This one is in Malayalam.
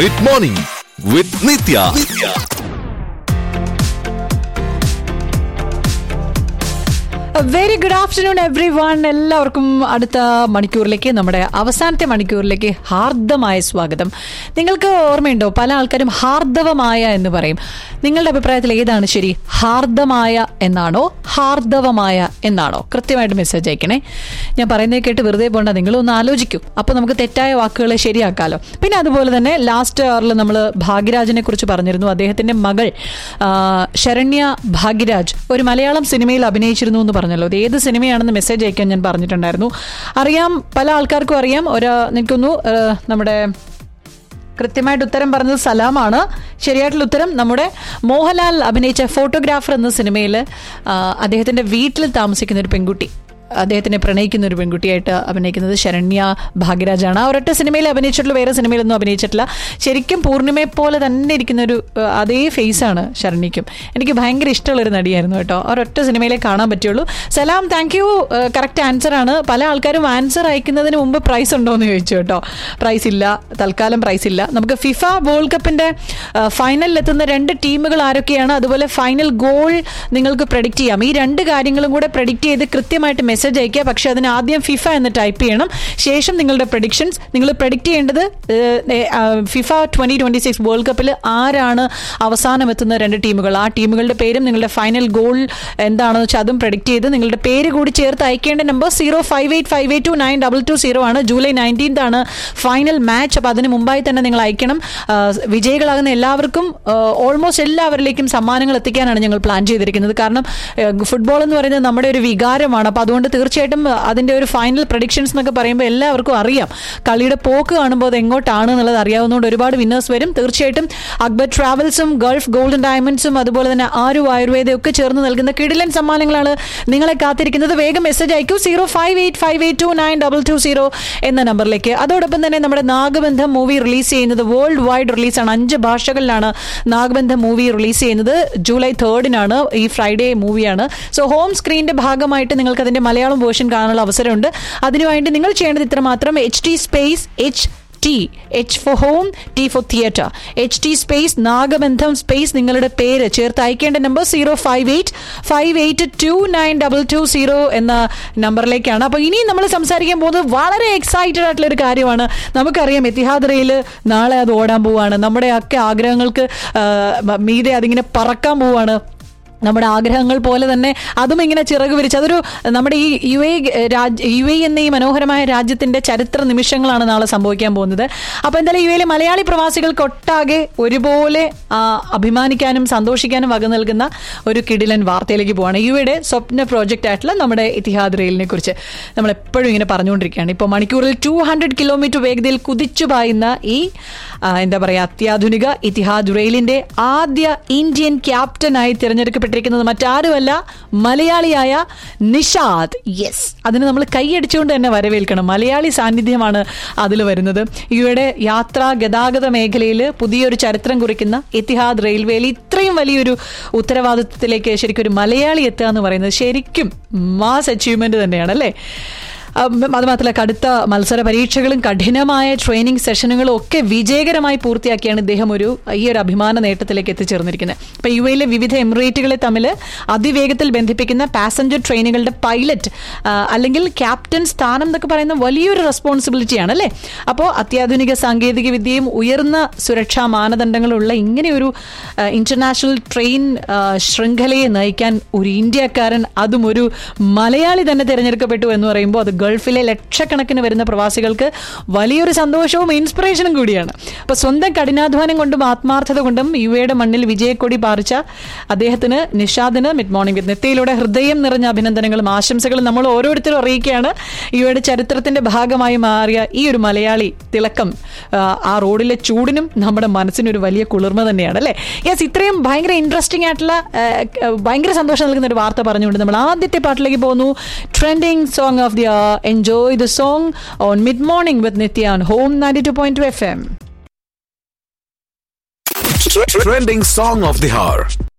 Mid morning with Nithya very good afternoon everyone എല്ലാവർക്കും അടുത്ത മണിക്കൂറിലേക്ക് നമ്മുടെ അവസാനത്തെ മണിക്കൂറിലേക്ക് ഹാർദമായ സ്വാഗതം നിങ്ങൾക്ക് ഓർമ്മയുണ്ടോ പല ആൾക്കാരും ഹാർദവമായ എന്ന് പറയും നിങ്ങളുടെ അഭിപ്രായത്തിൽ ഏതാണ് ശരി ഹാർദമായ എന്നാണോ ഹാർദവമായ എന്നാണോ കൃത്യമായിട്ട് മെസ്സേജ് അയക്കണേ ഞാൻ പറയുന്നത് കേട്ട് വെറുതെ പോകണ്ട നിങ്ങളൊന്ന് ആലോചിക്കും അപ്പോൾ നമുക്ക് തെറ്റായ വാക്കുകളെ ശരിയാക്കാലോ പിന്നെ അതുപോലെ തന്നെ ലാസ്റ്റ് അവറിൽ നമ്മൾ ഭാഗ്യരാജിനെ കുറിച്ച് പറഞ്ഞിരുന്നു അദ്ദേഹത്തിന്റെ മകൾ ആ, ശരണ്യ ഭാഗ്യരാജ് ഒരു മലയാളം സിനിമയിൽ അഭിനയിച്ചിരുന്നു എന്ന് പറഞ്ഞല്ലോ അത് ഏത് സിനിമയാണെന്ന് മെസ്സേജ് അയക്കാൻ ഞാൻ പറഞ്ഞിട്ടുണ്ടായിരുന്നു അറിയാം പല ആൾക്കാർക്കും അറിയാം ഒരു നിൽക്കുന്നു നമ്മുടെ കൃത്യമായിട്ട് ഉത്തരം പറഞ്ഞത് സലാമാണ് ശരിയായിട്ടുള്ള ഉത്തരം നമ്മുടെ മോഹൻലാൽ അഭിനയിച്ച ഫോട്ടോഗ്രാഫർ എന്ന സിനിമയിൽ അദ്ദേഹത്തിന്റെ വീട്ടിൽ താമസിക്കുന്ന ഒരു പെൺകുട്ടി അദ്ദേഹത്തിനെ പ്രണയിക്കുന്ന ഒരു പെൺകുട്ടിയായിട്ട് അഭിനയിക്കുന്നത് ശരണ്യ ഭാഗ്യരാജാണ് ആ ഒരൊറ്റ സിനിമയിൽ അഭിനയിച്ചിട്ടുള്ള വേറെ സിനിമയിലൊന്നും അഭിനയിച്ചിട്ടില്ല ശരിക്കും പൂർണിമയെ പോലെ തന്നെ ഇരിക്കുന്ന ഒരു ആ, അതേ ഫേസാണ് ശരണ്യയ്ക്കും എനിക്ക് ഭയങ്കര ഇഷ്ടമുള്ള ഒരു നടിയായിരുന്നു കേട്ടോ ആ ഒരൊറ്റ സിനിമയിലേ കാണാൻ പറ്റുള്ളൂ സലാം താങ്ക് യു കറക്റ്റ് ആൻസർ ആണ് പല ആൾക്കാരും ആൻസർ അയക്കുന്നതിന് മുമ്പ് പ്രൈസ് ഉണ്ടോ എന്ന് ചോദിച്ചു കേട്ടോ പ്രൈസ് ഇല്ല തൽക്കാലം പ്രൈസ് ഇല്ല നമുക്ക് ഫിഫ വേൾഡ് കപ്പിന്റെ ഫൈനലിൽ എത്തുന്ന രണ്ട് ടീമുകൾ ആരൊക്കെയാണ് അതുപോലെ ഫൈനൽ ഗോൾ നിങ്ങൾക്ക് പ്രഡിക്റ്റ് ചെയ്യാം ഈ രണ്ട് കാര്യങ്ങളും കൂടെ പ്രഡിക്റ്റ് ചെയ്ത് കൃത്യമായിട്ട് മെസ്സേജ് അയക്കുക പക്ഷെ അതിന് ആദ്യം ഫിഫ എന്ന് ടൈപ്പ് ചെയ്യണം ശേഷം നിങ്ങളുടെ പ്രഡിക്ഷൻസ് നിങ്ങൾ പ്രഡിക്റ്റ് ചെയ്യേണ്ടത് FIFA twenty twenty six world കപ്പിൽ ആരാണ് അവസാനം എത്തുന്ന രണ്ട് ടീമുകൾ ആ ടീമുകളുടെ പേരും നിങ്ങളുടെ ഫൈനൽ ഗോൾ എന്താണെന്ന് വെച്ചാൽ അതും പ്രഡിക്റ്റ് ചെയ്ത് നിങ്ങളുടെ പേര് കൂടി ചേർത്ത് അയക്കേണ്ട number zero five eight five eight two nine double two zero ആണ് ജൂലൈ നയൻറ്റീൻത് ആണ് ഫൈനൽ മാച്ച് അപ്പോൾ അതിന് മുമ്പായി തന്നെ നിങ്ങൾ അയക്കണം ആ, വിജയികളാകുന്ന എല്ലാവർക്കും ഓൾമോസ്റ്റ് എല്ലാവരിലേക്കും സമ്മാനങ്ങൾ എത്തിക്കാനാണ് ഞങ്ങൾ പ്ലാൻ ചെയ്തിരിക്കുന്നത് കാരണം ഫുട്ബോൾ എന്ന് പറയുന്നത് നമ്മുടെ ഒരു വികാരമാണ് അപ്പോൾ അതുകൊണ്ട് തീർച്ചയായിട്ടും അതിൻ്റെ ഒരു ഫൈനൽ പ്രഡിക്ഷൻസ് എന്നൊക്കെ പറയുമ്പോൾ എല്ലാവർക്കും അറിയാം കളിയുടെ പോക്ക് കാണുമ്പോൾ അത് എങ്ങോട്ടാണ് എന്നുള്ളത് അറിയാവുന്നതുകൊണ്ട് ഒരുപാട് വിന്നേഴ്സ് വരും തീർച്ചയായിട്ടും അക്ബർ ട്രാവൽസും ഗൾഫ് ഗോൾഡൻ ഡയമണ്ട്സും അതുപോലെ തന്നെ ആരു ആയുർവേദയും ഒക്കെ ചേർന്ന് നൽകുന്ന കിടിലൻ സമ്മാനങ്ങളാണ് നിങ്ങളെ കാത്തിരിക്കുന്നത് വേഗം മെസ്സേജ് അയക്കൂ zero five eight five eight two nine double two zero എന്ന നമ്പറിലേക്ക് അതോടൊപ്പം തന്നെ നമ്മുടെ നാഗബന്ധം മൂവി റിലീസ് ചെയ്യുന്നത് വേൾഡ് വൈഡ് റിലീസാണ് അഞ്ച് ഭാഷകളിലാണ് നാഗബന്ധം മൂവി റിലീസ് ചെയ്യുന്നത് ജൂലൈ തേർഡിനാണ് ഈ ഫ്രൈഡേ മൂവിയാണ് സോ ഹോം സ്ക്രീനിന്റെ ഭാഗമായിട്ട് നിങ്ങൾക്ക് അതിന്റെ മലയാളം വേർഷൻ കാണാനുള്ള അവസരമുണ്ട് അതിനുവേണ്ടി നിങ്ങൾ ചെയ്യേണ്ടത് ഇത്ര മാത്രം H T space H T H for home T for theatre H T space Nagabandham space നിങ്ങളുടെ പേര് ചേർത്ത് അയക്കേണ്ട number zero five eight five eight two nine double two zero എന്ന നമ്പറിലേക്കാണ് അപ്പോൾ ഇനി നമ്മൾ സംസാരിക്കാൻ പോകുന്നത് വളരെ എക്സൈറ്റഡ് ആയിട്ടുള്ള ഒരു കാര്യമാണ് നമുക്കറിയാം എത്തിഹാദ്രയിൽ നാളെ അത് ഓടാൻ പോവാണ് നമ്മുടെ ഒക്കെ ആഗ്രഹങ്ങൾക്ക് ആ, മീതെ അതിങ്ങനെ പറക്കാൻ പോവാണ് നമ്മുടെ ആഗ്രഹങ്ങൾ പോലെ തന്നെ അതും ഇങ്ങനെ ചിറക് വിരിച്ച് അതൊരു നമ്മുടെ ഈ U A Raj U A എന്ന ഈ മനോഹരമായ രാജ്യത്തിന്റെ ചരിത്ര നിമിഷങ്ങളാണ് നാളെ സംഭവിക്കാൻ പോകുന്നത് അപ്പോൾ എന്തായാലും യു എയിലെ മലയാളി പ്രവാസികൾക്കൊട്ടാകെ ഒരുപോലെ ആ, അഭിമാനിക്കാനും സന്തോഷിക്കാനും വക നൽകുന്ന ഒരു കിടിലൻ വാർത്തയിലേക്ക് പോവാണ് യു എയുടെ സ്വപ്ന പ്രോജക്റ്റ് ആയിട്ടുള്ള നമ്മുടെ ഇത്തിഹാദ് റെയിലിനെ കുറിച്ച് നമ്മൾ എപ്പോഴും ഇങ്ങനെ പറഞ്ഞുകൊണ്ടിരിക്കുകയാണ് ഇപ്പോൾ മണിക്കൂറിൽ ടു ഹൺഡ്രഡ് കിലോമീറ്റർ വേഗതയിൽ കുതിച്ചു പായുന്ന ഈ ആ, എന്താ പറയുക അത്യാധുനിക ഇത്തിഹാദ് റെയിലിന്റെ ആദ്യ ഇന്ത്യൻ ക്യാപ്റ്റനായി തിരഞ്ഞെടുക്കപ്പെട്ടിരിക്കുന്നത് മറ്റാരുമല്ല മലയാളിയായ നിഷാദ് യെസ് അതിന് നമ്മൾ കൈയടിച്ചുകൊണ്ട് തന്നെ വരവേൽക്കണം മലയാളി സാന്നിധ്യമാണ് അതിൽ വരുന്നത് ഇവയുടെ യാത്രാ ഗതാഗത മേഖലയിൽ പുതിയൊരു ചരിത്രം കുറിക്കുന്ന എത്തിഹാദ് റെയിൽവേയിൽ ഇത്രയും വലിയൊരു ഉത്തരവാദിത്വത്തിലേക്ക് ശരിക്കും ഒരു മലയാളി എത്തുക എന്ന് പറയുന്നത് ശരിക്കും മാസ് അച്ചീവ്മെന്റ് തന്നെയാണ് അല്ലേ അത് മാത്രമല്ല കടുത്ത മത്സര പരീക്ഷകളും കഠിനമായ ട്രെയിനിങ് സെഷനുകളും ഒക്കെ വിജയകരമായി പൂർത്തിയാക്കിയാണ് ഇദ്ദേഹം ഒരു ഈ ഒരു അഭിമാന നേട്ടത്തിലേക്ക് എത്തിച്ചേർന്നിരിക്കുന്നത് ഇപ്പൊ യു എയിലെ വിവിധ എമിറേറ്റുകളെ തമ്മിൽ അതിവേഗത്തിൽ ബന്ധിപ്പിക്കുന്ന പാസഞ്ചർ ട്രെയിനുകളുടെ പൈലറ്റ് ആ, അല്ലെങ്കിൽ ക്യാപ്റ്റൻ സ്ഥാനം എന്നൊക്കെ പറയുന്ന വലിയൊരു റെസ്പോൺസിബിലിറ്റിയാണ് അല്ലേ അപ്പോൾ അത്യാധുനിക സാങ്കേതിക വിദ്യയും ഉയർന്ന സുരക്ഷാ മാനദണ്ഡങ്ങളുള്ള ഇങ്ങനെയൊരു ഇന്റർനാഷണൽ ട്രെയിൻ ആ, ശൃംഖലയെ നയിക്കാൻ ഒരു ഇന്ത്യക്കാരൻ അതും ഒരു മലയാളി തന്നെ തിരഞ്ഞെടുക്കപ്പെട്ടു എന്ന് പറയുമ്പോൾ അത് ഗൾഫിലെ ലക്ഷക്കണക്കിന് വരുന്ന പ്രവാസികൾക്ക് വലിയൊരു സന്തോഷവും ഇൻസ്പിറേഷനും കൂടിയാണ് അപ്പോൾ സ്വന്തം കഠിനാധ്വാനം കൊണ്ടും ആത്മാർത്ഥത കൊണ്ടും യു എയുടെ മണ്ണിൽ വിജയക്കൊടി പാറിച്ച അദ്ദേഹത്തിന് നിഷാദിന് മിഡ് മോർണിംഗ് വിത്ത് നെത്തയിലൂടെ ഹൃദയം നിറഞ്ഞ അഭിനന്ദനങ്ങളും ആശംസകളും നമ്മൾ ഓരോരുത്തരും അറിയിക്കുകയാണ് യു എയുടെ ചരിത്രത്തിന്റെ ഭാഗമായി മാറിയ ഈ ഒരു മലയാളി തിളക്കം ആ, ആ റോഡിലെ ചൂടിനും നമ്മുടെ മനസ്സിനൊരു വലിയ കുളിർമ തന്നെയാണ് അല്ലേ യെസ് ഇത്രയും ഭയങ്കര ഇൻട്രസ്റ്റിംഗ് ആയിട്ടുള്ള ആ, ആ, ഭയങ്കര സന്തോഷം നൽകുന്ന ഒരു വാർത്ത പറഞ്ഞുകൊണ്ട് നമ്മൾ ആദ്യത്തെ പാട്ടിലേക്ക് പോകുന്നു trending song of the enjoy the song on mid morning with Nithya on home ninety two point two F M Trending song of the hour.